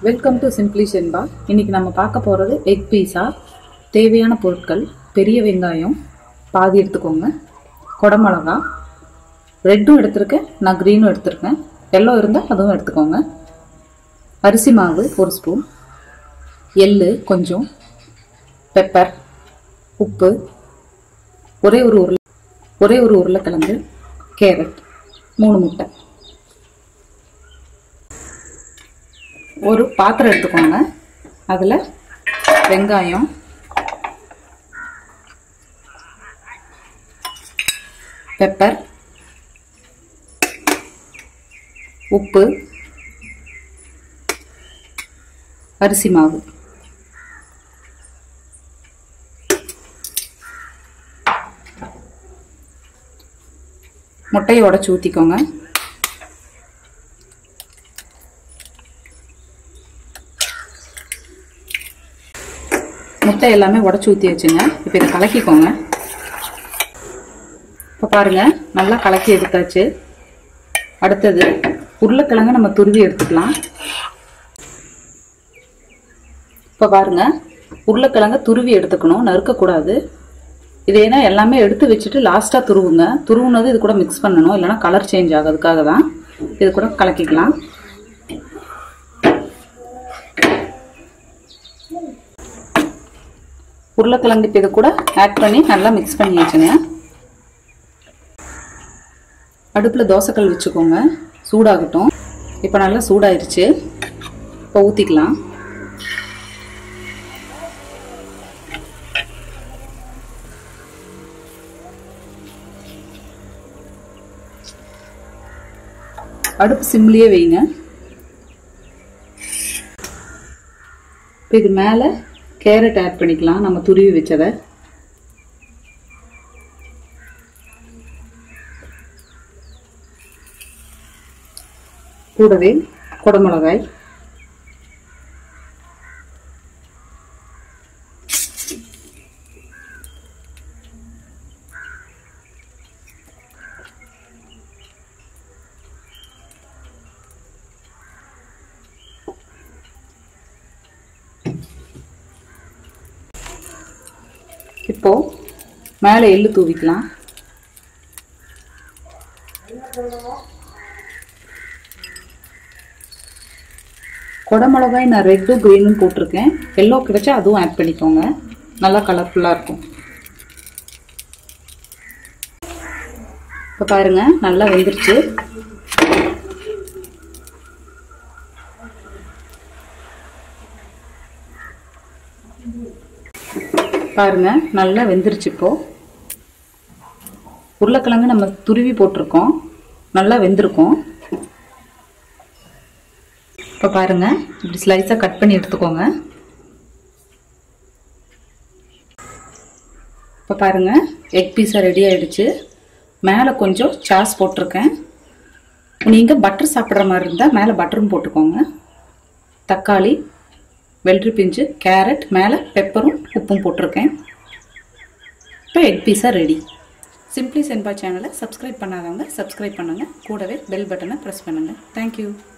welcome to simply சென்பா இன்னைக்கு நம்ம பார்க்க போகிறது எக் பீஸா தேவையான பொருட்கள் பெரிய வெங்காயம் பாதி எடுத்துக்கோங்க குடமிளகா ரெட்டும் எடுத்திருக்கேன் நான் க்ரீனும் எடுத்திருக்கேன் எல்லோ இருந்தால் அதுவும் எடுத்துக்கோங்க அரிசி மாவு ஒரு ஸ்பூன் எள்ளு கொஞ்சம் பெப்பர் உப்பு ஒரே ஒரு உருளை ஒரே ஒரு உருளைக்கிழங்கு கேரட் மூணு முட்டை ஒரு பாத்திரம் எடுத்துக்கோங்க அதில் வெங்காயம் பெப்பர் உப்பு அரிசி மாவு முட்டையை உடச்சி ஊற்றிக்கோங்க முட்டை எல்லாமே உடச்சி ஊற்றி வச்சுங்க இப்போ இதை கலக்கிக்கோங்க இப்போ பாருங்க நல்லா கலக்கி எடுத்தாச்சு அடுத்தது உருளைக்கிழங்கு நம்ம துருவி எடுத்துக்கலாம் இப்போ பாருங்க உருளைக்கிழங்க துருவி எடுத்துக்கணும் நறுக்கக்கூடாது இது ஏன்னா எல்லாமே எடுத்து வச்சுட்டு லாஸ்ட்டாக துருவுங்க துருவுனது இது கூட மிக்ஸ் பண்ணணும் இல்லைனா கலர் சேஞ்ச் ஆகிறதுக்காக தான் இது கூட கலக்கிக்கலாம் உருளைக்கிழங்கு இப்போ இது கூட ஆட் பண்ணி நல்லா மிக்ஸ் பண்ணி வச்சுங்க அடுப்பில் தோசைக்கல் வச்சுக்கோங்க சூடாகட்டும் இப்போ நல்லா சூடாயிருச்சு இப்போ ஊற்றிக்கலாம் அடுப்பு சிம்லேயே வைங்க இப்போ இது மேலே கேரட் ஆட் பண்ணிக்கலாம் நம்ம துருவி வச்சதை கூடவே குடமிளகாய் இப்போ மேலே எள்ளு தூவிக்கலாம் குடமிளகாய் நான் ரெட்டும் க்ரீனும் போட்டிருக்கேன் எல்லோ கிடைச்சா அதுவும் ஆட் பண்ணிக்கோங்க நல்லா கலர்ஃபுல்லாக இருக்கும் இப்போ பாருங்க நல்லா வெந்துருச்சு பாருங்க நல்லா வெந்துருச்சு இப்போ உருளைக்கிழங்கு நம்ம துருவி போட்டிருக்கோம் நல்லா வெந்திருக்கும் இப்போ பாருங்க இப்படி ஸ்லைஸாக கட் பண்ணி எடுத்துக்கோங்க இப்போ பாருங்க எக் பீஸா ரெடி ஆயிடுச்சு மேலே கொஞ்சம் சாஸ் போட்டிருக்கேன் நீங்கள் பட்டர் சாப்பிட்ற மாதிரி இருந்தால் மேலே பட்டரும் போட்டுக்கோங்க தக்காளி வெள்ளரி பிஞ்சு கேரட் மேலே பெப்பரும் உப்பும் போட்டிருக்கேன் இப்போ egg pizza ready simply Senba சேனலை சப்ஸ்கிரைப் பண்ணாதவங்க சப்ஸ்கிரைப் பண்ணுங்கள் கூடவே பெல் பட்டனை ப்ரெஸ் பண்ணுங்கள் தேங்க்யூ